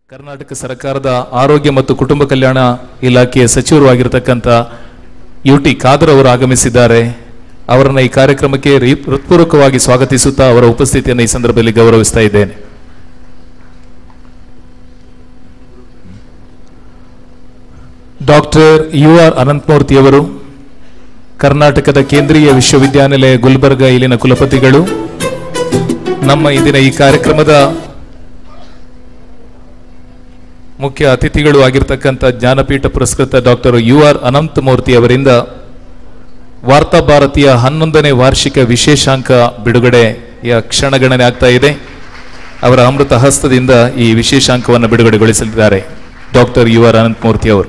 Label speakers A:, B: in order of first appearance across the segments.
A: ಕರ್ನಾಟಕ ಸರ್ಕಾರದ ಆರೋಗ್ಯ ಮತ್ತು ಕುಟುಂಬ ಕಲ್ಯಾಣ ಇಲಾಖೆಯ ಸಚಿವರು ಆಗಿರತಕ್ಕಂಥ ಯು ಟಿ ಖಾದರ್ ಅವರು ಆಗಮಿಸಿದ್ದಾರೆ ಅವರನ್ನ ಈ ಕಾರ್ಯಕ್ರಮಕ್ಕೆ ರೀ- ಹೃತ್ಪೂರ್ವಕವಾಗಿ ಸ್ವಾಗತಿಸುತ್ತಾ ಅವರ ಉಪಸ್ಥಿತಿಯನ್ನು ಈ ಸಂದರ್ಭದಲ್ಲಿ ಗೌರವಿಸ್ತಾ ಇದ್ದೇನೆ ಡಾಕ್ಟರ್ ಯು ಆರ್ ಅನಂತಮೂರ್ತಿಯವರು ಕರ್ನಾಟಕದ ಕೇಂದ್ರೀಯ ವಿಶ್ವವಿದ್ಯಾನಿಲಯ ಗುಲ್ಬರ್ಗ ಇಲ್ಲಿನ ಕುಲಪತಿಗಳು ನಮ್ಮ ಇಂದಿನ ಈ ಕಾರ್ಯಕ್ರಮದ ಮುಖ್ಯ ಅತಿಥಿಗಳು ಆಗಿರ್ತಕ್ಕಂಥ ಜ್ಞಾನಪೀಠ ಪುರಸ್ಕೃತ ಡಾಕ್ಟರ್ ಯು ಆರ್ ಅನಂತಮೂರ್ತಿ ಅವರಿಂದ ವಾರ್ತಾ ಭಾರತೀಯ ಹನ್ನೊಂದನೇ ವಾರ್ಷಿಕ ವಿಶೇಷಾಂಕ ಬಿಡುಗಡೆಯ ಕ್ಷಣಗಣನೆ ಆಗ್ತಾ ಇದೆ ಅವರ ಅಮೃತ ಹಸ್ತದಿಂದ ಈ ವಿಶೇಷಾಂಕವನ್ನು ಬಿಡುಗಡೆಗೊಳಿಸಲಿದ್ದಾರೆ ಡಾಕ್ಟರ್ ಯು ಆರ್ ಅನಂತಮೂರ್ತಿ ಅವರು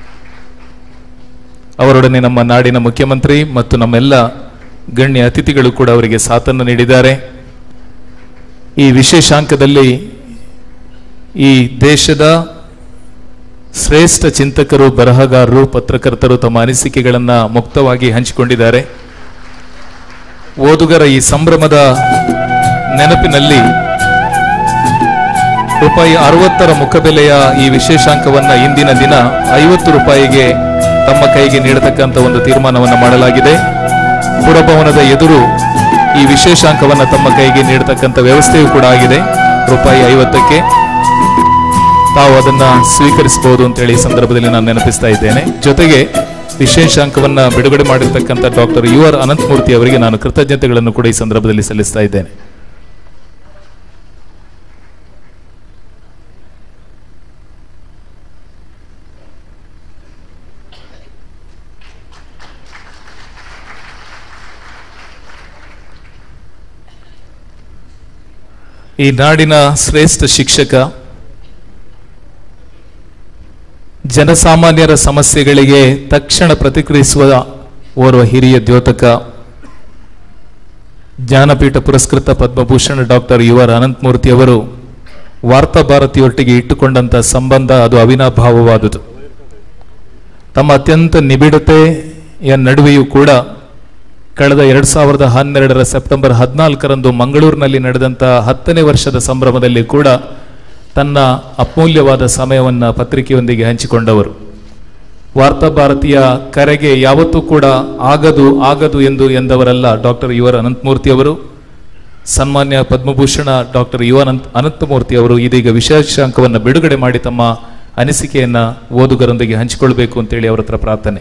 A: ಅವರೊಡನೆ ನಮ್ಮ ನಾಡಿನ ಮುಖ್ಯಮಂತ್ರಿ ಮತ್ತು ನಮ್ಮೆಲ್ಲ ಗಣ್ಯ ಅತಿಥಿಗಳು ಕೂಡ ಅವರಿಗೆ ಸಾಥನ್ನು ನೀಡಿದ್ದಾರೆ ಈ ವಿಶೇಷಾಂಕದಲ್ಲಿ ಈ ದೇಶದ ಶ್ರೇಷ್ಠ ಚಿಂತಕರು ಬರಹಗಾರರು ಪತ್ರಕರ್ತರು ತಮ್ಮ ಅನಿಸಿಕೆಗಳನ್ನು ಮುಕ್ತವಾಗಿ ಹಂಚಿಕೊಂಡಿದ್ದಾರೆ ಓದುಗರ ಈ ಸಂಭ್ರಮದ ನೆನಪಿನಲ್ಲಿ ರೂಪಾಯಿ ಅರವತ್ತರ ಮುಖಬೆಲೆಯ ಈ ವಿಶೇಷಾಂಕವನ್ನ ಇಂದಿನ ದಿನ ಐವತ್ತು ರೂಪಾಯಿಗೆ ತಮ್ಮ ಕೈಗೆ ನೀಡತಕ್ಕಂಥ ಒಂದು ತೀರ್ಮಾನವನ್ನು ಮಾಡಲಾಗಿದೆ ಪುರಭವನದ ಎದುರು ಈ ವಿಶೇಷಾಂಕವನ್ನ ತಮ್ಮ ಕೈಗೆ ನೀಡತಕ್ಕಂಥ ವ್ಯವಸ್ಥೆಯೂ ಕೂಡ ಆಗಿದೆ ರೂಪಾಯಿ ಐವತ್ತಕ್ಕೆ ತಾವು ಅದನ್ನ ಸ್ವೀಕರಿಸಬಹುದು ಅಂತೇಳಿ ಈ ಸಂದರ್ಭದಲ್ಲಿ ನಾನು ನೆನಪಿಸ್ತಾ ಇದ್ದೇನೆ ಜೊತೆಗೆ ವಿಶೇಷಾಂಕವನ್ನ ಬಿಡುಗಡೆ ಮಾಡಿರ್ತಕ್ಕಂಥ ಡಾಕ್ಟರ್ ಯು ಆರ್ ಅನಂತಮೂರ್ತಿ ಅವರಿಗೆ ನಾನು ಕೃತಜ್ಞತೆಗಳನ್ನು ಕೂಡ ಈ ಸಂದರ್ಭದಲ್ಲಿ ಸಲ್ಲಿಸ್ತಾ ಇದ್ದೇನೆ ಈ ನಾಡಿನ ಶ್ರೇಷ್ಠ ಶಿಕ್ಷಕ ಜನಸಾಮಾನ್ಯರ ಸಮಸ್ಯೆಗಳಿಗೆ ತಕ್ಷಣ ಪ್ರತಿಕ್ರಿಯಿಸುವ ಓರ್ವ ಹಿರಿಯ ದ್ಯೋತಕ ಜ್ಞಾನಪೀಠ ಪುರಸ್ಕೃತ Padma Bhushan doctor U R Ananthamurthy ಅವರು ವಾರ್ತಾ ಭಾರತಿಯೊಟ್ಟಿಗೆ ಇಟ್ಟುಕೊಂಡಂತ ಸಂಬಂಧ ಅದು ಅವಿನಾಭಾವವಾದುದು ತಮ್ಮ ಅತ್ಯಂತ ನಿಬಿಡತೆಯ ನಡುವೆಯೂ ಕೂಡ ಕಳೆದ ಎರಡ್ ಸಾವಿರದ ಹನ್ನೆರಡರ ಸೆಪ್ಟೆಂಬರ್ ಹದಿನಾಲ್ಕರಂದು ಮಂಗಳೂರಿನಲ್ಲಿ ನಡೆದಂಥ ಹತ್ತನೇ ವರ್ಷದ ಸಂಭ್ರಮದಲ್ಲಿ ಕೂಡ ತನ್ನ ಅಮೂಲ್ಯವಾದ ಸಮಯವನ್ನು ಪತ್ರಿಕೆಯೊಂದಿಗೆ ಹಂಚಿಕೊಂಡವರು ವಾರ್ತಾ ಭಾರತೀಯ ಕರೆಗೆ ಯಾವತ್ತೂ ಕೂಡ ಆಗದು ಆಗದು ಎಂದು ಎಂದವರಲ್ಲ ಡಾಕ್ಟರ್ ಯು ಆರ್ ಅನಂತಮೂರ್ತಿ ಅವರು ಸನ್ಮಾನ್ಯ Padma Bhushan doctor U R Ananta Ananthamurthy ಅವರು ಇದೀಗ ವಿಶೇಷಾಂಕವನ್ನು ಬಿಡುಗಡೆ ಮಾಡಿ ತಮ್ಮ ಅನಿಸಿಕೆಯನ್ನ ಓದುಗರೊಂದಿಗೆ ಹಂಚಿಕೊಳ್ಬೇಕು ಅಂತೇಳಿ ಅವರ ಹತ್ರ ಪ್ರಾರ್ಥನೆ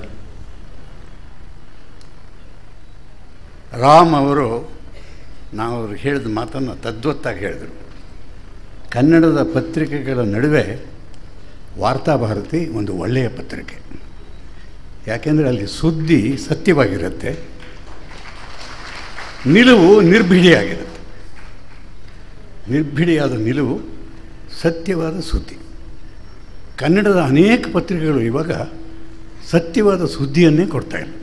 B: ರಾಮ್ ಅವರು ನಾವು ಅವ್ರು ಹೇಳಿದ ಮಾತನ್ನು ತದ್ವತ್ತಾಗಿ ಹೇಳಿದರು ಕನ್ನಡದ ಪತ್ರಿಕೆಗಳ ನಡುವೆ ವಾರ್ತಾಭಾರತಿ ಒಂದು ಒಳ್ಳೆಯ ಪತ್ರಿಕೆ ಯಾಕೆಂದರೆ ಅಲ್ಲಿ ಸುದ್ದಿ ಸತ್ಯವಾಗಿರುತ್ತೆ ನಿಲುವು ನಿರ್ಭಿಡಿಯಾಗಿರುತ್ತೆ ನಿರ್ಭಿಡಿಯಾದ ನಿಲುವು ಸತ್ಯವಾದ ಸುದ್ದಿ ಕನ್ನಡದ ಅನೇಕ ಪತ್ರಿಕೆಗಳು ಇವಾಗ ಸತ್ಯವಾದ ಸುದ್ದಿಯನ್ನೇ ಕೊಡ್ತಾ ಇಲ್ಲ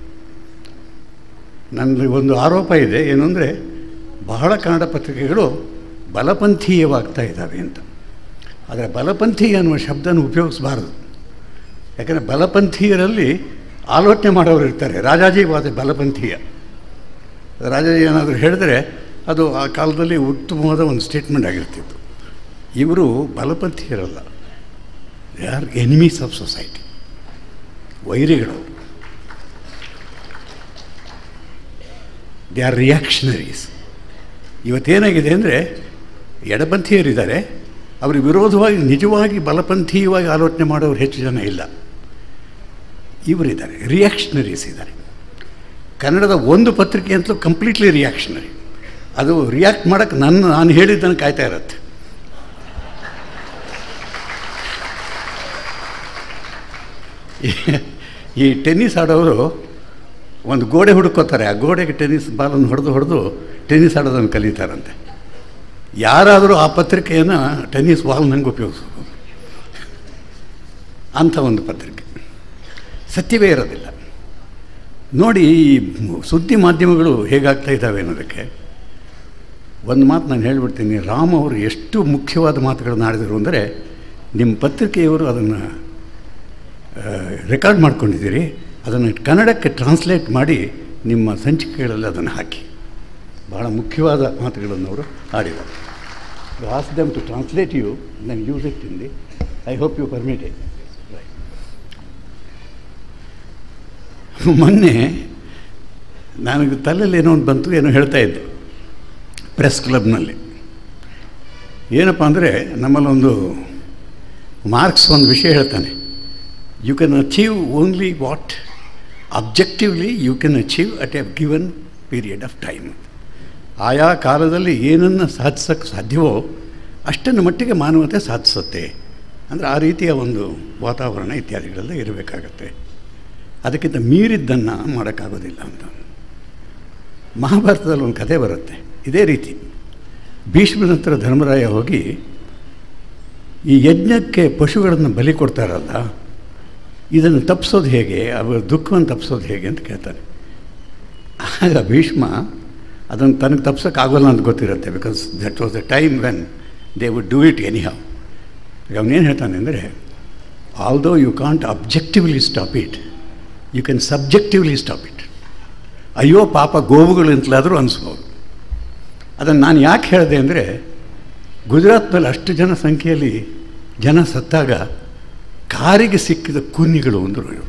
B: ನನ್ನ ಒಂದು ಆರೋಪ ಇದೆ ಏನು ಅಂದರೆ ಬಹಳ ಕನ್ನಡ ಪತ್ರಿಕೆಗಳು ಬಲಪಂಥೀಯವಾಗ್ತಾ ಇದ್ದಾವೆ ಅಂತ ಆದರೆ ಬಲಪಂಥಿ ಅನ್ನುವ ಶಬ್ದನ ಉಪಯೋಗಿಸಬಾರದು ಯಾಕಂದರೆ ಬಲಪಂಥೀಯರಲ್ಲಿ ಆಲೋಚನೆ ಮಾಡೋರು ಇರ್ತಾರೆ ರಾಜಾಜಿವಾದ ಬಲಪಂಥೀಯ ರಾಜಾಜಿ ಏನಾದರೂ ಹೇಳಿದ್ರೆ ಅದು ಆ ಕಾಲದಲ್ಲಿ ಉತ್ತಮವಾದ ಒಂದು ಸ್ಟೇಟ್ಮೆಂಟ್ ಆಗಿರ್ತಿತ್ತು ಇವರು ಬಲಪಂಥೀಯರಲ್ಲ they are enemies of society ವೈರಿಗಳು ದೇ ಆರ್ ರಿಯಾಕ್ಷನರೀಸ್ ಇವತ್ತೇನಾಗಿದೆ ಅಂದರೆ ಎಡಪಂಥೀಯರಿದ್ದಾರೆ ಅವ್ರ ವಿರೋಧವಾಗಿ ನಿಜವಾಗಿ ಬಲಪಂಥೀಯವಾಗಿ ಆಲೋಚನೆ ಮಾಡೋರು ಹೆಚ್ಚು ಜನ ಇಲ್ಲ ಇವರಿದ್ದಾರೆ ರಿಯಾಕ್ಷನರೀಸ್ ಇದ್ದಾರೆ ಕನ್ನಡದ ಒಂದು ಪತ್ರಿಕೆ ಅಂತಲೂ ಕಂಪ್ಲೀಟ್ಲಿ ರಿಯಾಕ್ಷನರಿ ಅದು ರಿಯಾಕ್ಟ್ ಮಾಡೋಕ್ಕೆ ನನ್ನ ನಾನು ಹೇಳಿದ್ದನ್ನು ಕಾಯ್ತಾ ಇರುತ್ತೆ ಈ ಟೆನ್ನಿಸ್ ಆಡೋರು ಒಂದು ಗೋಡೆ ಹುಡುಕೋತಾರೆ ಆ ಗೋಡೆಗೆ ಟೆನ್ನಿಸ್ ಬಾಲನ್ನು ಹೊಡೆದು ಹೊಡೆದು ಟೆನ್ನಿಸ್ ಆಡೋದನ್ನು ಕಲಿತಾರಂತೆ ಯಾರಾದರೂ ಆ ಪತ್ರಿಕೆಯನ್ನು ಟೆನ್ನಿಸ್ ಬಾಲ್ ನಂಗೆ ಉಪಯೋಗಿಸ್ಬೋದು ಅಂಥ ಒಂದು ಪತ್ರಿಕೆ ಸತ್ಯವೇ ಇರೋದಿಲ್ಲ ನೋಡಿ ಈ ಸುದ್ದಿ ಮಾಧ್ಯಮಗಳು ಹೇಗಾಗ್ತಾ ಇದ್ದಾವೆ ಅನ್ನೋದಕ್ಕೆ ಒಂದು ಮಾತು ನಾನು ಹೇಳಿಬಿಡ್ತೀನಿ ರಾಮ್ ಅವರು ಎಷ್ಟು ಮುಖ್ಯವಾದ ಮಾತುಗಳನ್ನು ಆಡಿದರು ಅಂದರೆ ನಿಮ್ಮ ಪತ್ರಿಕೆಯವರು ಅದನ್ನು ರೆಕಾರ್ಡ್ ಮಾಡ್ಕೊಂಡಿದ್ದೀರಿ ಅದನ್ನು ಕನ್ನಡಕ್ಕೆ ಟ್ರಾನ್ಸ್ಲೇಟ್ ಮಾಡಿ ನಿಮ್ಮ ಸಂಚಿಕೆಗಳಲ್ಲಿ ಅದನ್ನು ಹಾಕಿ ಬಹಳ ಮುಖ್ಯವಾದ ಮಾತುಗಳನ್ನು ಅವರು ಆಡಿದರು to ask them to translate you and then use it in the. I hope you permit it. ಮೊನ್ನೆ ನನಗೆ ತಲೆಯಲ್ಲಿ ಏನೋ ಒಂದು ಬಂತು ಏನೋ ಹೇಳ್ತಾ ಇದ್ದೆ ಪ್ರೆಸ್ ಕ್ಲಬ್ನಲ್ಲಿ ಏನಪ್ಪ ಅಂದರೆ ನಮ್ಮಲ್ಲೊಂದು ಮಾರ್ಕ್ಸ್ ಒಂದು ವಿಷಯ ಹೇಳ್ತಾನೆ you can achieve only what objectively you can achieve at a given period of time ಆಯಾ ಕಾಲದಲ್ಲಿ ಏನನ್ನು ಸಾಧಿಸೋಕ್ಕೆ ಸಾಧ್ಯವೋ ಅಷ್ಟನ್ನು ಮಟ್ಟಿಗೆ ಮಾನವತೆ ಸಾಧಿಸುತ್ತೆ ಅಂದರೆ ಆ ರೀತಿಯ ಒಂದು ವಾತಾವರಣ ಇತ್ಯಾದಿಗಳೆಲ್ಲ ಇರಬೇಕಾಗತ್ತೆ ಅದಕ್ಕಿಂತ ಮೀರಿದ್ದನ್ನು ಮಾಡೋಕ್ಕಾಗೋದಿಲ್ಲ ಅಂತ ಮಹಾಭಾರತದಲ್ಲಿ ಒಂದು ಕಥೆ ಬರುತ್ತೆ ಇದೇ ರೀತಿ ಭೀಷ್ಮನ ಹತ್ರ ಧರ್ಮರಾಯ ಹೋಗಿ ಈ ಯಜ್ಞಕ್ಕೆ ಪಶುಗಳನ್ನು ಬಲಿ ಕೊಡ್ತಾರಲ್ಲ ಇದನ್ನು ತಪ್ಪಿಸೋದು ಹೇಗೆ ಅವರ ದುಃಖವನ್ನು ತಪ್ಪಿಸೋದು ಹೇಗೆ ಅಂತ ಕೇಳ್ತಾನೆ ಆಗ ಭೀಷ್ಮ ಅದನ್ನು ತನಗೆ ತಪ್ಸೋಕ್ಕಾಗೋಲ್ಲ ಅಂತ ಗೊತ್ತಿರುತ್ತೆ because that was the time when they would do it anyhow ಈಗ ಅವನೇನು ಹೇಳ್ತಾನೆ ಅಂದರೆ although you can't objectively stop it you can subjectively stop it ಅಯ್ಯೋ ಪಾಪ ಗೋವುಗಳಂತಲಾದರೂ ಅನಿಸ್ಬೋದು ಅದನ್ನು ನಾನು ಯಾಕೆ ಹೇಳಿದೆ ಅಂದರೆ ಗುಜರಾತ್ನಲ್ಲಿ ಅಷ್ಟು ಜನ ಸಂಖ್ಯೆಯಲ್ಲಿ ಜನ ಸತ್ತಾಗ ಕಾರಿಗೆ ಸಿಕ್ಕಿದ ಕುನ್ನಿಗಳು ಅಂದರು ಇವರು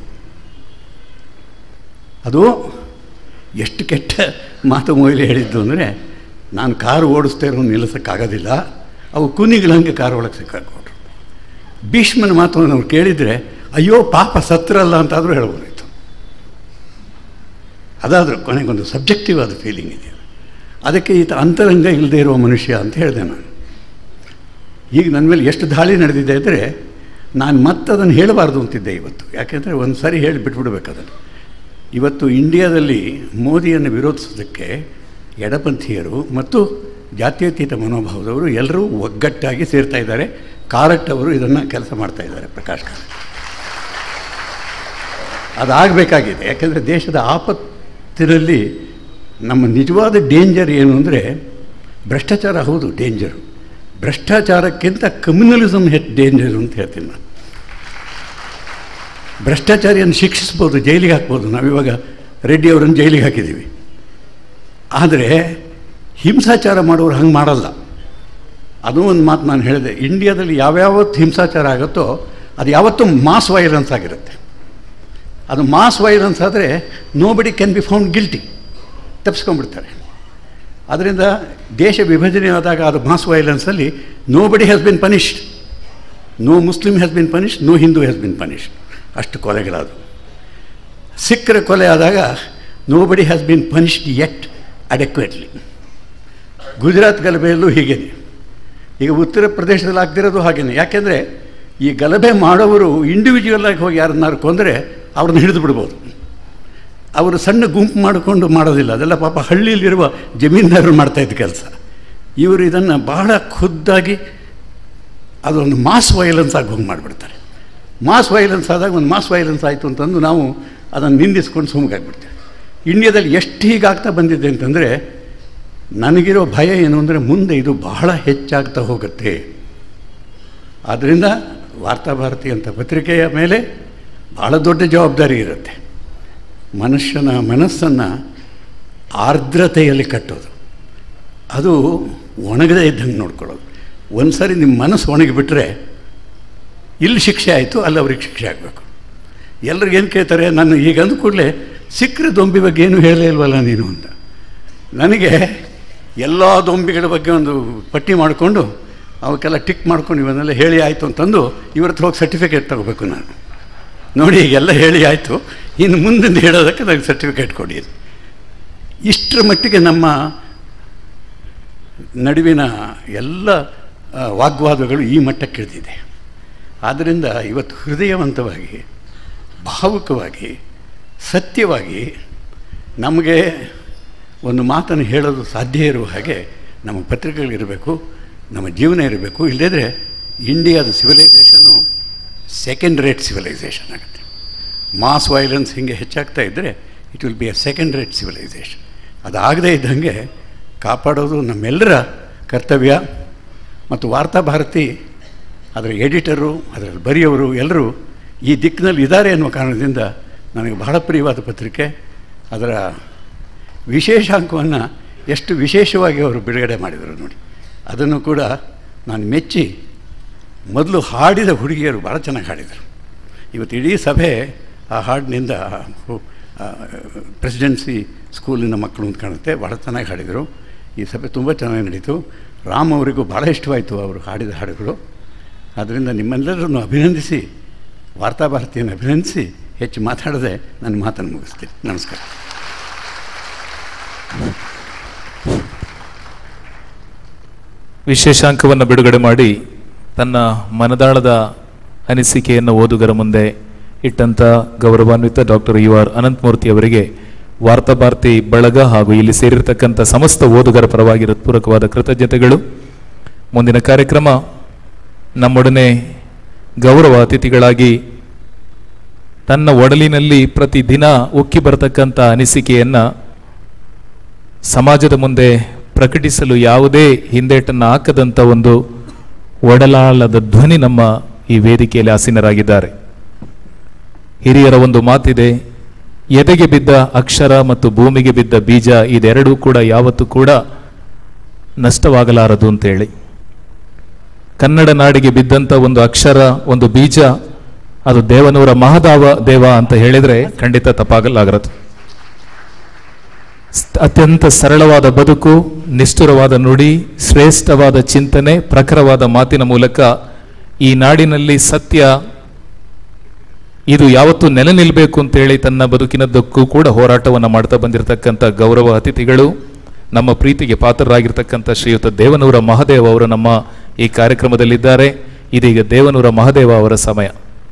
B: ಅದು ಎಷ್ಟು ಕೆಟ್ಟ ಮಾತು ಮೊಯ್ಲಿ ಹೇಳಿದ್ದು ಅಂದರೆ ನಾನು ಕಾರು ಓಡಿಸ್ತಾ ಇರೋ ನಿಲ್ಲಿಸೋಕ್ಕಾಗೋದಿಲ್ಲ ಅವು ಕುನ್ನಿಗಳು ಹಂಗೆ ಕಾರ್ ಒಳಗೆ ಸಿಕ್ಕಾಕೊಂಡ್ರು ಭೀಷ್ಮನ ಮಾತನ್ನು ನಾವು ಕೇಳಿದರೆ ಅಯ್ಯೋ ಪಾಪ ಸತ್ರಲ್ಲ ಅಂತಾದರೂ ಹೇಳ್ಬೋದಿತ್ತು ಅದಾದರೂ ಕೊನೆಗೊಂದು ಸಬ್ಜೆಕ್ಟಿವ್ ಆದ ಫೀಲಿಂಗ್ ಇದೆ ಅದಕ್ಕೆ ಈತ ಅಂತರಂಗ ಇಲ್ಲದೆ ಇರುವ ಮನುಷ್ಯ ಅಂತ ಹೇಳಿದೆ ನಾನು ಈಗ ನನ್ನ ಮೇಲೆ ಎಷ್ಟು ದಾಳಿ ನಡೆದಿದೆ ಅಂದರೆ ನಾನು ಮತ್ತದನ್ನು ಹೇಳಬಾರ್ದು ಅಂತಿದ್ದೆ ಇವತ್ತು ಯಾಕೆಂದರೆ ಒಂದು ಸಾರಿ ಹೇಳಿ ಬಿಟ್ಬಿಡ್ಬೇಕು ಅದನ್ನು ಇವತ್ತು ಇಂಡಿಯಾದಲ್ಲಿ ಮೋದಿಯನ್ನು ವಿರೋಧಿಸೋದಕ್ಕೆ ಎಡಪಂಥೀಯರು ಮತ್ತು ಜಾತ್ಯತೀತ ಮನೋಭಾವದವರು ಎಲ್ಲರೂ ಒಗ್ಗಟ್ಟಾಗಿ ಸೇರ್ತಾ ಇದ್ದಾರೆ ಕಾರಟ್ ಅವರು ಇದನ್ನು ಕೆಲಸ ಮಾಡ್ತಾ ಇದ್ದಾರೆ ಪ್ರಕಾಶ್ ಕಾರಟ್ ಅದಾಗಬೇಕಾಗಿದೆ ಯಾಕೆಂದರೆ ದೇಶದ ಆಪತ್ತಿನಲ್ಲಿ ನಮ್ಮ ನಿಜವಾದ ಡೇಂಜರ್ ಏನು ಅಂದರೆ ಭ್ರಷ್ಟಾಚಾರ ಹೌದು ಡೇಂಜರು ಭ್ರಷ್ಟಾಚಾರಕ್ಕಿಂತ ಕಮ್ಯುನಲಿಸಮ್ ಹೆಚ್ಚು ಡೇಂಜರು ಅಂತ ಹೇಳ್ತೀನಿ ನಾನು ಭ್ರಷ್ಟಾಚಾರಿಯನ್ನು ಶಿಕ್ಷಿಸ್ಬೋದು ಜೈಲಿಗೆ ಹಾಕ್ಬೋದು ನಾವಿವಾಗ ರೆಡ್ಡಿ ಅವರನ್ನು ಜೈಲಿಗೆ ಹಾಕಿದ್ದೀವಿ ಆದರೆ ಹಿಂಸಾಚಾರ ಮಾಡೋರು ಹಂಗೆ ಮಾಡಲ್ಲ ಅದು ಒಂದು ಮಾತು ನಾನು ಹೇಳಿದೆ ಇಂಡಿಯಾದಲ್ಲಿ ಯಾವ್ಯಾವತ್ತು ಹಿಂಸಾಚಾರ ಆಗುತ್ತೋ ಅದು ಯಾವತ್ತೂ ಮಾಸ್ ವೈಲೆನ್ಸ್ ಆಗಿರುತ್ತೆ ಅದು ಮಾಸ್ ವೈಲೆನ್ಸ್ ಆದರೆ nobody can be found guilty ತಪ್ಪಿಸ್ಕೊಂಡ್ಬಿಡ್ತಾರೆ ಅದರಿಂದ ದೇಶ ವಿಭಜನೆ ಆದಾಗ ಅದು ಮಾಸ್ ವೈಲೆನ್ಸಲ್ಲಿ nobody has been punished no Muslim has been punished no Hindu has been punished ಅಷ್ಟು ಕೊಲೆಗಳಾದವು ಸಿಖ್ಖರ ಕೊಲೆ ಆದಾಗ nobody has been punished at adequately Gujarat ಗಲಭೆಯಲ್ಲೂ ಹೀಗೇನೆ ಈಗ ಉತ್ತರ ಪ್ರದೇಶದಲ್ಲಿ ಆಗ್ತಿರೋದು ಹಾಗೇನೆ ಯಾಕೆಂದರೆ ಈ ಗಲಭೆ ಮಾಡೋರು ಇಂಡಿವಿಜುವಲ್ ಆಗಿ ಹೋಗಿ ಯಾರನ್ನಾರು ಕೊಂದರೆ ಅವ್ರನ್ನ ಹಿಡಿದು ಬಿಡ್ಬೋದು ಅವರು ಸಣ್ಣ ಗುಂಪು ಮಾಡಿಕೊಂಡು ಮಾಡೋದಿಲ್ಲ ಅದೆಲ್ಲ ಪಾಪ ಹಳ್ಳಿಯಲ್ಲಿರುವ ಜಮೀನ್ದಾರರು ಮಾಡ್ತಾಯಿದ್ದ ಕೆಲಸ ಇವರು ಇದನ್ನು ಬಹಳ ಖುದ್ದಾಗಿ ಅದೊಂದು ಮಾಸ್ ವೈಲೆನ್ಸ್ ಆಗಿ ಹೋಗಿ ಮಾಡಿಬಿಡ್ತಾರೆ ಮಾಸ್ ವೈಲೆನ್ಸ್ ಆದಾಗ ಒಂದು ಮಾಸ್ ವೈಲೆನ್ಸ್ ಆಯಿತು ಅಂತಂದು ನಾವು ಅದನ್ನು ನಿಂದಿಸ್ಕೊಂಡು ಸುಮ್ಮಗಾಗ್ಬಿಡ್ತೇವೆ ಇಂಡಿಯಾದಲ್ಲಿ ಎಷ್ಟು ಹೀಗಾಗ್ತಾ ಬಂದಿದೆ ಅಂತಂದರೆ ನನಗಿರೋ ಭಯ ಏನು ಅಂದರೆ ಮುಂದೆ ಇದು ಬಹಳ ಹೆಚ್ಚಾಗ್ತಾ ಹೋಗುತ್ತೆ ಆದ್ದರಿಂದ ವಾರ್ತಾಭಾರತಿ ಅಂತ ಪತ್ರಿಕೆಯ ಮೇಲೆ ಭಾಳ ದೊಡ್ಡ ಜವಾಬ್ದಾರಿ ಇರುತ್ತೆ ಮನುಷ್ಯನ ಮನಸ್ಸನ್ನು ಆರ್ದ್ರತೆಯಲ್ಲಿ ಕಟ್ಟೋದು ಅದು ಒಣಗದೇ ಇದ್ದಂಗೆ ನೋಡ್ಕೊಳ್ಳೋದು ಒಂದು ಸಾರಿ ನಿಮ್ಮ ಮನಸ್ಸು ಒಣಗಿಬಿಟ್ರೆ ಇಲ್ಲಿ ಶಿಕ್ಷೆ ಆಯಿತು ಅಲ್ಲಿ ಅವ್ರಿಗೆ ಶಿಕ್ಷೆ ಆಗಬೇಕು ಎಲ್ರಿಗೂ ಏನು ಕೇಳ್ತಾರೆ ನಾನು ಈಗ ಅಂದ ಕೂಡಲೇ ಸಿಕ್ಕರೆ ದೊಂಬಿ ಬಗ್ಗೆ ಏನು ಹೇಳಲೇ ಇಲ್ವಲ್ಲ ನೀನು ಅಂತ ನನಗೆ ಎಲ್ಲ ದೊಂಬಿಗಳ ಬಗ್ಗೆ ಒಂದು ಪಟ್ಟಿ ಮಾಡಿಕೊಂಡು ಅವಕ್ಕೆಲ್ಲ ಟಿಕ್ ಮಾಡ್ಕೊಂಡು ಇವನ್ನೆಲ್ಲ ಹೇಳಿ ಆಯಿತು ಅಂತಂದು ಇವ್ರ ಹತ್ರ ಹೋಗಿ ಸರ್ಟಿಫಿಕೇಟ್ ತಗೋಬೇಕು ನಾನು ನೋಡಿ ಈಗೆಲ್ಲ ಹೇಳಿ ಆಯಿತು ಇನ್ನು ಮುಂದಿಂದ ಹೇಳೋದಕ್ಕೆ ನನಗೆ ಸರ್ಟಿಫಿಕೇಟ್ ಕೊಡಿ ಇಷ್ಟರ ಮಟ್ಟಿಗೆ ನಮ್ಮ ನಡುವಿನ ಎಲ್ಲ ಆ, ವಾಗ್ವಾದಗಳು ಈ ಮಟ್ಟಕ್ಕೆ ಇಳಿದಿದೆ ಆದ್ದರಿಂದ ಇವತ್ತು ಹೃದಯವಂತವಾಗಿ ಭಾವುಕವಾಗಿ ಸತ್ಯವಾಗಿ ನಮಗೆ ಒಂದು ಮಾತನ್ನು ಹೇಳೋದು ಸಾಧ್ಯ ಇರುವ ಹಾಗೆ ನಮ್ಮ ಪತ್ರಿಕೆಗಳಿರಬೇಕು ನಮ್ಮ ಜೀವನ ಇರಬೇಕು ಇಲ್ಲದಿದ್ದರೆ ಇಂಡಿಯಾದ ಸಿವಿಲೈಸೇಷನ್ನು ಸೆಕೆಂಡ್ ರೇಟ್ ಸಿವಿಲೈಸೇಷನ್ ಆಗುತ್ತೆ ಮಾಸ್ ವೈಲೆನ್ಸ್ ಹೀಗೆ ಹೆಚ್ಚಾಗ್ತಾ ಇದ್ದರೆ it will be a second rate civilisation ಅದಾಗದೇ ಇದ್ದಂಗೆ ಕಾಪಾಡೋದು ನಮ್ಮೆಲ್ಲರ ಕರ್ತವ್ಯ ಮತ್ತು ವಾರ್ತಾಭಾರತಿ ಅದರ ಎಡಿಟರು ಅದರಲ್ಲಿ ಬರೆಯೋರು ಎಲ್ಲರೂ ಈ ದಿಕ್ಕಿನಲ್ಲಿ ಇದ್ದಾರೆ ಅನ್ನುವ ಕಾರಣದಿಂದ ನನಗೆ ಬಹಳ ಪ್ರಿಯವಾದ ಪತ್ರಿಕೆ ಅದರ ವಿಶೇಷಾಂಕವನ್ನು ಎಷ್ಟು ವಿಶೇಷವಾಗಿ ಅವರು ಬಿಡುಗಡೆ ಮಾಡಿದರು ನೋಡಿ ಅದನ್ನು ಕೂಡ ನಾನು ಮೆಚ್ಚಿ ಮೊದಲು ಹಾಡಿದ ಹುಡುಗಿಯರು ಭಾಳ ಚೆನ್ನಾಗಿ ಹಾಡಿದರು ಇವತ್ತು ಇಡೀ ಸಭೆ ಆ ಹಾಡಿನಿಂದ ಪ್ರೆಸಿಡೆನ್ಸಿ ಸ್ಕೂಲಿನ ಮಕ್ಕಳು ಅಂತ ಕಾಣುತ್ತೆ ಭಾಳ ಚೆನ್ನಾಗಿ ಹಾಡಿದರು ಈ ಸಭೆ ತುಂಬ ಚೆನ್ನಾಗಿ ನಡೀತು ರಾಮ್ ಅವರಿಗೂ ಭಾಳ ಇಷ್ಟವಾಯಿತು ಅವರು ಹಾಡಿದ ಹಾಡುಗಳು ಆದ್ದರಿಂದ ನಿಮ್ಮೆಲ್ಲರನ್ನು ಅಭಿನಂದಿಸಿ ವಾರ್ತಾಭಾರತಿಯನ್ನು ಅಭಿನಂದಿಸಿ ಹೆಚ್ಚು ಮಾತಾಡದೆ ನನ್ನ ಮಾತನ್ನು ಮುಗಿಸ್ತೀನಿ ನಮಸ್ಕಾರ
A: ವಿಶೇಷಾಂಕವನ್ನು ಬಿಡುಗಡೆ ಮಾಡಿ ತನ್ನ ಮನದಾಳದ ಅನಿಸಿಕೆಯನ್ನು ಓದುಗರ ಮುಂದೆ ಇಟ್ಟಂತ ಗೌರವಾನ್ವಿತ ಡಾಕ್ಟರ್ ಯು ಆರ್ ಅನಂತಮೂರ್ತಿ ಅವರಿಗೆ ವಾರ್ತಾಭಾರತಿ ಬಳಗ ಹಾಗೂ ಇಲ್ಲಿ ಸೇರಿರ್ತಕ್ಕಂಥ ಸಮಸ್ತ ಓದುಗರ ಪರವಾಗಿ ಹೃತ್ಪೂರ್ವಕವಾದ ಕೃತಜ್ಞತೆಗಳು ಮುಂದಿನ ಕಾರ್ಯಕ್ರಮ ನಮ್ಮೊಡನೆ ಗೌರವ ಅತಿಥಿಗಳಾಗಿ ತನ್ನ ಒಡಲಿನಲ್ಲಿ ಪ್ರತಿದಿನ ಉಕ್ಕಿ ಬರತಕ್ಕಂಥ ಅನಿಸಿಕೆಯನ್ನು ಸಮಾಜದ ಮುಂದೆ ಪ್ರಕಟಿಸಲು ಯಾವುದೇ ಹಿಂದೇಟನ್ನು ಹಾಕದಂಥ ಒಂದು ಒಡಲಾಳದ ಧ್ವನಿ ನಮ್ಮ ಈ ವೇದಿಕೆಯಲ್ಲಿ ಆಸೀನರಾಗಿದ್ದಾರೆ ಹಿರಿಯರ ಒಂದು ಮಾತಿದೆ ಎದೆಗೆ ಬಿದ್ದ ಅಕ್ಷರ ಮತ್ತು ಭೂಮಿಗೆ ಬಿದ್ದ ಬೀಜ ಇದೆರಡೂ ಕೂಡ ಯಾವತ್ತೂ ಕೂಡ ನಷ್ಟವಾಗಲಾರದು ಅಂತೇಳಿ ಕನ್ನಡ ನಾಡಿಗೆ ಬಿದ್ದಂಥ ಒಂದು ಅಕ್ಷರ ಒಂದು ಬೀಜ ಅದು ದೇವನೂರ ಮಹದಾವ ದೇವ ಅಂತ ಹೇಳಿದರೆ ಖಂಡಿತ ತಪ್ಪಾಗಲಾಗರದು ಸ್- ಅತ್ಯಂತ ಸರಳವಾದ ಬದುಕು ನಿಷ್ಠುರವಾದ ನುಡಿ ಶ್ರೇಷ್ಠವಾದ ಚಿಂತನೆ ಪ್ರಖರವಾದ ಮಾತಿನ ಮೂಲಕ ಈ ನಾಡಿನಲ್ಲಿ ಸತ್ಯ ಇದು ಯಾವತ್ತೂ ನೆಲೆ ನಿಲ್ಲಬೇಕು ಅಂತೇಳಿ ತನ್ನ ಬದುಕಿನದ್ದಕ್ಕೂ ಕೂಡ ಹೋರಾಟವನ್ನು ಮಾಡ್ತಾ ಬಂದಿರತಕ್ಕಂಥ ಗೌರವ ಅತಿಥಿಗಳು ನಮ್ಮ ಪ್ರೀತಿಗೆ ಪಾತ್ರರಾಗಿರ್ತಕ್ಕಂಥ ಶ್ರೀಯುತ ದೇವನೂರ ಮಹದೇವ ಅವರು ನಮ್ಮ ಈ ಕಾರ್ಯಕ್ರಮದಲ್ಲಿದ್ದಾರೆ ಇದೀಗ ದೇವನೂರ ಮಹದೇವ ಅವರ ಸಮಯ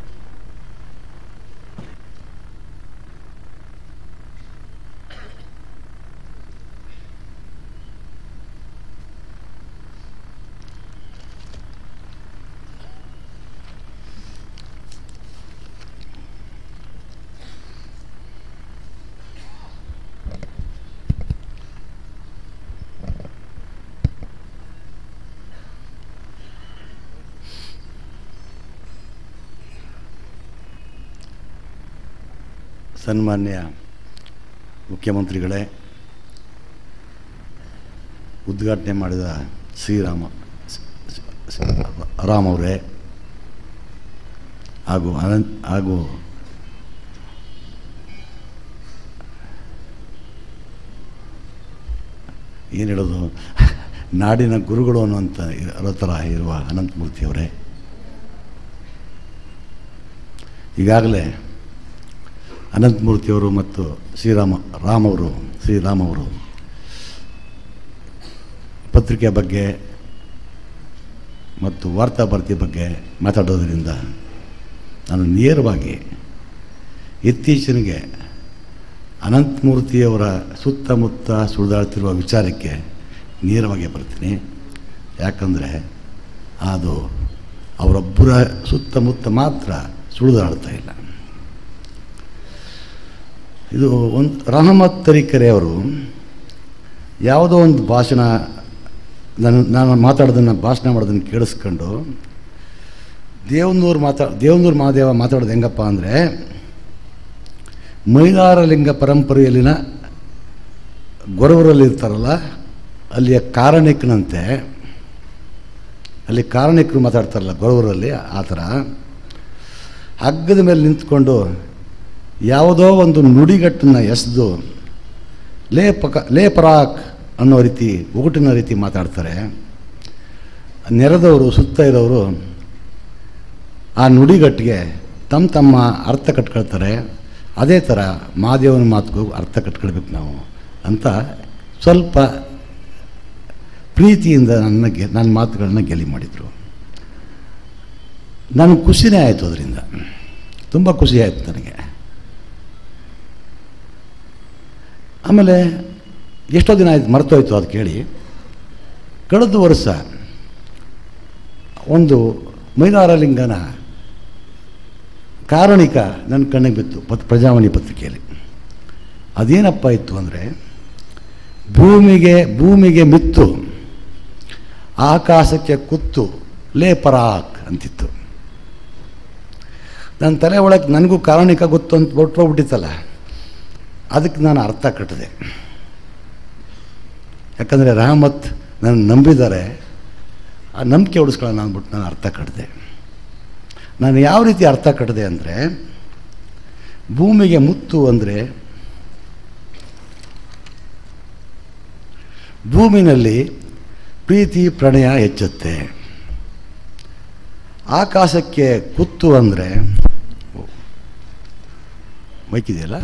C: ಸನ್ಮಾನ್ಯ ಮುಖ್ಯಮಂತ್ರಿಗಳೇ ಉದ್ಘಾಟನೆ ಮಾಡಿದ ಶ್ರೀರಾಮ ಸ್- ಸ್- ಸ್- ರಾಮ್ ಅವರೇ ಹಾಗೂ ಅನಂತ್ ಹಾಗೂ ಏನು ಹೇಳೋದು ನಾಡಿನ ಗುರುಗಳು ಅನ್ನುವಂಥ ಇರೋ ಥರ ಇರುವ ಅನಂತಮೂರ್ತಿಯವರೇ ಈಗಾಗಲೇ ಅನಂತಮೂರ್ತಿಯವರು ಮತ್ತು ಶ್ರೀರಾಮ ರಾಮ್ ಅವರು ಶ್ರೀರಾಮ್ ಅವರು ಪತ್ರಿಕೆ ಬಗ್ಗೆ ಮತ್ತು ವಾರ್ತಾಭಾರತಿ ಬಗ್ಗೆ ಮಾತಾಡೋದರಿಂದ ನಾನು ನೇರವಾಗಿ ಇತ್ತೀಚೆಗೆ ಅನಂತಮೂರ್ತಿಯವರ ಸುತ್ತಮುತ್ತ ಸುಳಿದಾಡ್ತಿರುವ ವಿಚಾರಕ್ಕೆ ನೇರವಾಗಿ ಬರ್ತೀನಿ ಯಾಕಂದರೆ ಅದು ಅವರೊಬ್ಬರ ಸುತ್ತಮುತ್ತ ಮಾತ್ರ ಸುಳಿದಾಡ್ತಾ ಇಲ್ಲ ಇದು ಒಂದು ರಹಮತ್ ತರೀಕೆರೆ ಅವರು ಯಾವುದೋ ಒಂದು ಭಾಷಣ ನಾನು ನಾನು ಮಾತಾಡೋದನ್ನು ಭಾಷಣ ಮಾಡೋದನ್ನು ಕೇಳಿಸ್ಕೊಂಡು ದೇವನೂರು ಮಾತಾ ದೇವನೂರು ಮಹಾದೇವ ಮಾತಾಡೋದು ಹೆಂಗಪ್ಪ ಅಂದರೆ ಮೈಲಾರಲಿಂಗ ಪರಂಪರೆಯಲ್ಲಿನ ಗೊರವರಲ್ಲಿರ್ತಾರಲ್ಲ ಅಲ್ಲಿಯ ಕಾರಣಿಕನಂತೆ ಅಲ್ಲಿ ಕಾರಣಿಕರು ಮಾತಾಡ್ತಾರಲ್ಲ ಗೊರವರಲ್ಲಿ ಆ ಥರ ಹಗ್ಗದ ಮೇಲೆ ನಿಂತ್ಕೊಂಡು ಯಾವುದೋ ಒಂದು ನುಡಿಗಟ್ಟನ್ನು ಎಸೆದು ಲೇ ಪಕ ಲೇ ಪರಾಕ್ ಅನ್ನೋ ರೀತಿ ಒಗಟಿನ ರೀತಿ ಮಾತಾಡ್ತಾರೆ ನೆರೆದವರು ಸುತ್ತ ಇರೋರು ಆ ನುಡಿಗಟ್ಟಿಗೆ ತಮ್ಮ ತಮ್ಮ ಅರ್ಥ ಕಟ್ಕೊಳ್ತಾರೆ ಅದೇ ಥರ ಮಹಾದೇವನ ಮಾತಿಗೂ ಅರ್ಥ ಕಟ್ಕೊಳ್ಬೇಕು ನಾವು ಅಂತ ಸ್ವಲ್ಪ ಪ್ರೀತಿಯಿಂದ ನನ್ನ ಗೆ ನನ್ನ ಮಾತುಗಳನ್ನ ಗೆಲಿ ಮಾಡಿದರು ನನಗೆ ಖುಷಿನೇ ಆಯಿತು ಅದರಿಂದ ತುಂಬ ಖುಷಿ ಆಯಿತು ನನಗೆ ಆಮೇಲೆ ಎಷ್ಟೋ ದಿನ ಆಯ್ತು ಮರ್ತೋಯ್ತು ಅದು ಕೇಳಿ ಕಳೆದ ವರ್ಷ ಒಂದು ಮೈಲಾರಲಿಂಗನ ಕಾರಣಿಕ ನನ್ನ ಕಣ್ಣಿಗೆ ಬಿತ್ತು ಪತ್ ಪ್ರಜಾವಾಣಿ ಪತ್ರಿಕೆಯಲ್ಲಿ ಅದೇನಪ್ಪ ಇತ್ತು ಅಂದರೆ ಭೂಮಿಗೆ ಭೂಮಿಗೆ ಮಿತ್ತು ಆಕಾಶಕ್ಕೆ ಕುತ್ತು ಲೇ ಪರಾಕ್ ಅಂತಿತ್ತು ನನ್ನ ತಲೆ ಒಳಗೆ ನನಗೂ ಕಾರಣಿಕ ಗೊತ್ತು ಅಂತ ಬಿಟ್ಟೋಗ್ಬಿಟ್ಟಿತ್ತಲ್ಲ ಅದಕ್ಕೆ ನಾನು ಅರ್ಥ ಕಟ್ಟಿದೆ ಯಾಕಂದರೆ ರಹಮತ್ ನನ್ನ ನಂಬಿದ್ದಾರೆ ಆ ನಂಬಿಕೆ ಉಳಿಸ್ಕೊಳ್ಳೋಣ ಅಂದ್ಬಿಟ್ಟು ನಾನು ಅರ್ಥ ಕಟ್ಟಿದೆ ನಾನು ಯಾವ ರೀತಿ ಅರ್ಥ ಕಟ್ಟಿದೆ ಅಂದರೆ ಭೂಮಿಗೆ ಮುತ್ತು ಅಂದರೆ ಭೂಮಿನಲ್ಲಿ ಪ್ರೀತಿ ಪ್ರಣಯ ಹೆಚ್ಚುತ್ತೆ ಆಕಾಶಕ್ಕೆ ಕುತ್ತು ಅಂದರೆ ಮೈಕಿದೆಯಲ್ಲ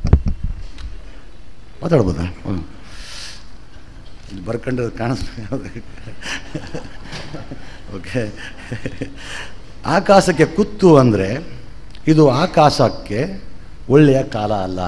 C: ಮಾತಾಡ್ಬೋದಾ ಹ್ಞೂ ಇಲ್ಲಿ ಬರ್ಕೊಂಡು ಕಾಣಿಸ್ಬೇಕು ಓಕೆ ಆಕಾಶಕ್ಕೆ ಕುತ್ತು ಅಂದರೆ ಇದು ಆಕಾಶಕ್ಕೆ ಒಳ್ಳೆಯ ಕಾಲ ಅಲ್ಲ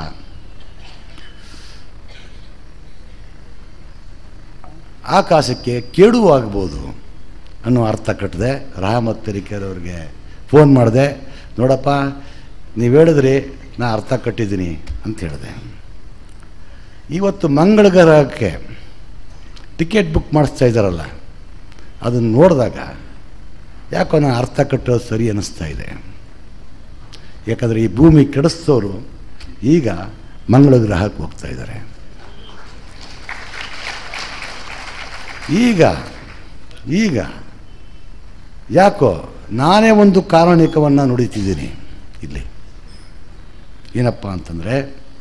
C: ಆಕಾಶಕ್ಕೆ ಕೇಡು ಆಗ್ಬೋದು ಅನ್ನೋ ಅರ್ಥ ಕಟ್ಟಿದೆ ರಾಮತ್ ತರೀಕೆರವ್ರಿಗೆ ಫೋನ್ ಮಾಡಿದೆ ನೋಡಪ್ಪ ನೀವು ಹೇಳಿದ್ರಿ ನಾ ಅರ್ಥ ಕಟ್ಟಿದ್ದೀನಿ ಅಂತ ಹೇಳಿದೆ ಇವತ್ತು ಮಂಗಳ ಗ್ರಹಕ್ಕೆ ಟಿಕೆಟ್ ಬುಕ್ ಮಾಡಿಸ್ತಾ ಇದ್ದಾರಲ್ಲ ಅದನ್ನು ನೋಡಿದಾಗ ಯಾಕೋ ನಾನು ಅರ್ಥ ಕಟ್ಟೋದು ಸರಿ ಅನ್ನಿಸ್ತಾ ಇದೆ ಯಾಕಂದರೆ ಈ ಭೂಮಿ ಕೆಡಿಸ್ತೋರು ಈಗ ಮಂಗಳ ಗ್ರಹಕ್ಕೆ ಹೋಗ್ತಾ ಇದ್ದಾರೆ ಈಗ ಈಗ ಯಾಕೋ ನಾನೇ ಒಂದು ಕಾರಣಿಕವನ್ನು ನುಡಿತಿದ್ದೀನಿ ಇಲ್ಲಿ ಏನಪ್ಪ ಅಂತಂದರೆ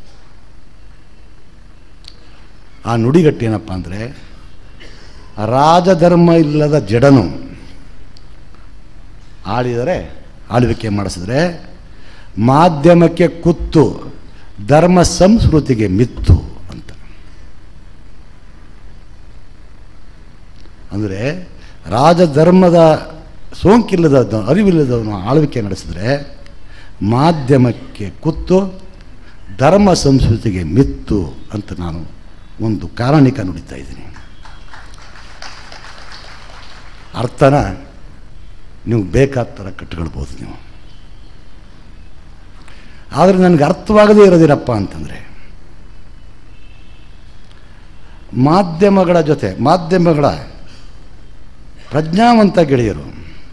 C: ಆ ನುಡಿಗಟ್ಟು ಏನಪ್ಪ ಅಂದರೆ ರಾಜಧರ್ಮ ಇಲ್ಲದ ಜಡನು ಆಳಿದರೆ ಆಳ್ವಿಕೆ ಮಾಡಿಸಿದ್ರೆ ಮಾಧ್ಯಮಕ್ಕೆ ಕುತ್ತು ಧರ್ಮ ಸಂಸ್ಕೃತಿಗೆ ಮಿತ್ತು ಅಂತ ಅಂದರೆ ರಾಜಧರ್ಮದ ಸೋಂಕಿಲ್ಲದ ಅರಿವಿಲ್ಲದವನು ಆಳ್ವಿಕೆ ನಡೆಸಿದ್ರೆ ಮಾಧ್ಯಮಕ್ಕೆ ಕುತ್ತು ಧರ್ಮ ಸಂಸ್ಕೃತಿಗೆ ಮಿತ್ತು ಅಂತ ನಾನು ಒಂದು ಕಾರಣಿಕ ನುಡಿತಾ ಇದ್ದೀನಿ ಅರ್ಥನ ನೀವು ಬೇಕಾದ ಥರ ಕಟ್ಕೊಳ್ಬೋದು ನೀವು ಆದರೆ ನನಗೆ ಅರ್ಥವಾಗದೇ ಇರೋದೇನಪ್ಪ ಅಂತಂದರೆ ಮಾಧ್ಯಮಗಳ ಜೊತೆ ಮಾಧ್ಯಮಗಳ ಪ್ರಜ್ಞಾವಂತ ಗೆಳೆಯರು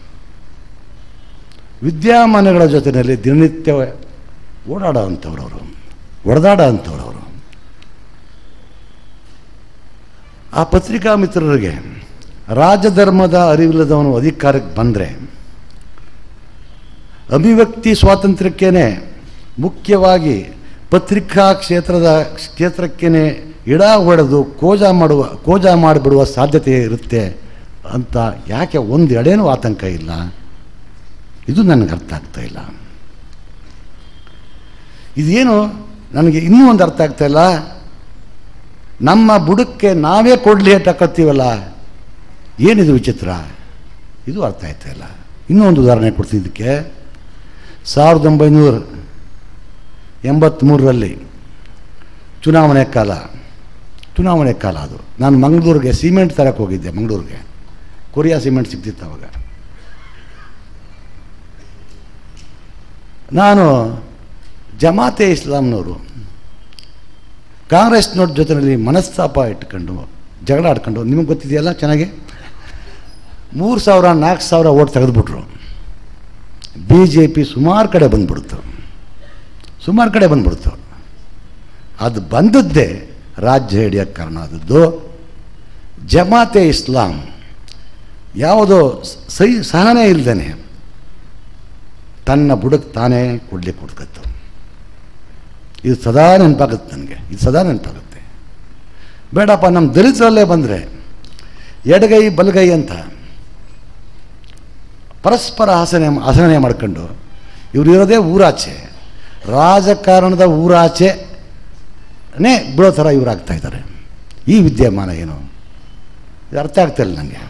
C: ವಿದ್ಯಾಮಾನಗಳ ಜೊತೆಯಲ್ಲಿ ದಿನನಿತ್ಯ ಓಡಾಡೋ ಅಂಥವ್ರು ಅವರು ಒಡೆದಾಡೋ ಅಂಥವ್ರು ಅವರು ಆ ಪತ್ರಿಕಾ ಮಿತ್ರರಿಗೆ ರಾಜಧರ್ಮದ ಅರಿವಿಲ್ಲದವನು ಅಧಿಕಾರಕ್ಕೆ ಬಂದರೆ ಅಭಿವ್ಯಕ್ತಿ ಸ್ವಾತಂತ್ರ್ಯಕ್ಕೇನೆ ಮುಖ್ಯವಾಗಿ ಪತ್ರಿಕಾ ಕ್ಷೇತ್ರದ ಕ್ಷೇತ್ರಕ್ಕೇನೆ ಇಡ ಹೊಡೆದು ಕೋಜ ಮಾಡುವ ಕೋಜ ಮಾಡಿಬಿಡುವ ಸಾಧ್ಯತೆ ಇರುತ್ತೆ ಅಂತ ಯಾಕೆ ಒಂದು ಎಡೆನೂ ಆತಂಕ ಇಲ್ಲ ಇದು ನನಗೆ ಅರ್ಥ ಆಗ್ತಾ ಇಲ್ಲ ಇದೇನು ನನಗೆ ಇನ್ನೂ ಒಂದು ಅರ್ಥ ಆಗ್ತಾ ಇಲ್ಲ ನಮ್ಮ ಬುಡಕ್ಕೆ ನಾವೇ ಕೊಡ್ಲಿ ಹಾಕತ್ತೀವಲ್ಲ ಏನಿದು ವಿಚಿತ್ರ ಇದು ಅರ್ಥ ಆಯ್ತಾ ಇಲ್ಲ ಇನ್ನೂ ಒಂದು ಉದಾಹರಣೆ ಕೊಡ್ತೀನಿ ಇದಕ್ಕೆ ಸಾವಿರದ ಒಂಬೈನೂರ ಎಂಬತ್ತ್ಮೂರರಲ್ಲಿ ಚುನಾವಣೆ ಕಾಲ ಚುನಾವಣೆ ಕಾಲ ಅದು ನಾನು ಮಂಗಳೂರಿಗೆ ಸಿಮೆಂಟ್ ತರಕ್ಕೆ ಹೋಗಿದ್ದೆ ಮಂಗಳೂರಿಗೆ ಕೊರಿಯಾ ಸಿಮೆಂಟ್ ಸಿಗ್ತಿತ್ತು ಅವಾಗ ನಾನು ಜಮಾತೆ ಇಸ್ಲಾಂನವರು ಕಾಂಗ್ರೆಸ್ನವ್ರ ಜೊತೆಯಲ್ಲಿ ಮನಸ್ತಾಪ ಇಟ್ಕೊಂಡು ಜಗಳ ಆಡ್ಕೊಂಡು ನಿಮಗೆ ಗೊತ್ತಿದೆಯಲ್ಲ ಚೆನ್ನಾಗಿ ಮೂರು ಸಾವಿರ ನಾಲ್ಕು ಸಾವಿರ ಓಟ್ ತೆಗೆದುಬಿಟ್ರು ಬಿ ಜೆ ಪಿ ಸುಮಾರು ಕಡೆ ಬಂದ್ಬಿಡ್ತು ಸುಮಾರು ಕಡೆ ಬಂದ್ಬಿಡ್ತು ಅದು ಬಂದದ್ದೇ ರಾಜ್ಯ ಹಿಡಿಯೋಕ್ಕೆ ಕಾರಣ ಆದದ್ದು ಜಮಾತೆ ಇಸ್ಲಾಂ ಯಾವುದೋ ಸಹಿ ಸಹನೆ ಇಲ್ದೇನೆ ತನ್ನ ಬುಡಕ್ಕೆ ತಾನೇ ಕೊಡ್ಲಿಕ್ಕೆ ಹುಡ್ಕತ್ತು ಇದು ಸದಾ ನೆನಪಾಗುತ್ತೆ ನನಗೆ ಇದು ಸದಾ ನೆನಪಾಗುತ್ತೆ ಬೇಡಪ್ಪ ನಮ್ಮ ದಲಿತರಲ್ಲೇ ಬಂದರೆ ಎಡಗೈ ಬಲಗೈ ಅಂತ ಪರಸ್ಪರ ಆಸನೆ ಆಸನೆ ಮಾಡ್ಕೊಂಡು ಇವ್ರು ಇರೋದೇ ಊರಾಚೆ ರಾಜಕಾರಣದ ಊರಾಚೆನೇ ಬಿಡೋ ಥರ ಇವ್ರು ಆಗ್ತಾ ಇದ್ದಾರೆ ಈ ವಿದ್ಯಮಾನ ಏನು ಇದು ಅರ್ಥ ಆಗ್ತಾ ಇಲ್ಲ ನನಗೆ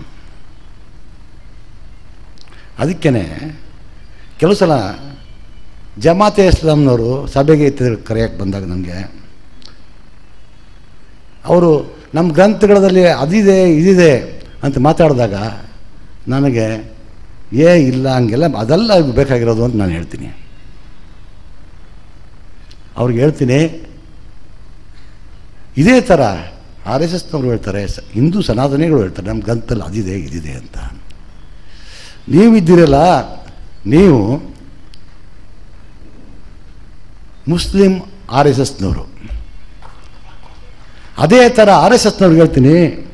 C: ಅದಕ್ಕೇ ಕೆಲವು ಸಲ ಜಮಾತೆ ಇಸ್ಲಾಂನವರು ಸಭೆಗೆ ಕರೆಯೋಕ್ಕೆ ಬಂದಾಗ ನನಗೆ ಅವರು ನಮ್ಮ ಗ್ರಂಥಗಳಲ್ಲಿ ಅದಿದೆ ಇದಿದೆ ಅಂತ ಮಾತಾಡಿದಾಗ ನನಗೆ ಏ ಇಲ್ಲ ಹಂಗೆಲ್ಲ ಅದೆಲ್ಲ ಬೇಕಾಗಿರೋದು ಅಂತ ನಾನು ಹೇಳ್ತೀನಿ ಅವ್ರಿಗೆ ಹೇಳ್ತೀನಿ ಇದೇ ಥರ ಆರ್ ಎಸ್ ಎಸ್ನವರು ಹೇಳ್ತಾರೆ ಸ- ಹಿಂದೂ ಸನಾತನಿಗಳು ಹೇಳ್ತಾರೆ ನಮ್ಮ ಗ್ರಂಥದಲ್ಲಿ ಅದಿದೆ ಇದಿದೆ ಅಂತ ನೀವಿದ್ದೀರಲ್ಲ ನೀವು ಮುಸ್ಲಿಂ ಆರ್ ಎಸ್ ಎಸ್ನವರು ಅದೇ ಥರ ಆರ್ ಎಸ್ ಎಸ್ನವ್ರಿಗೆ ಹೇಳ್ತೀನಿ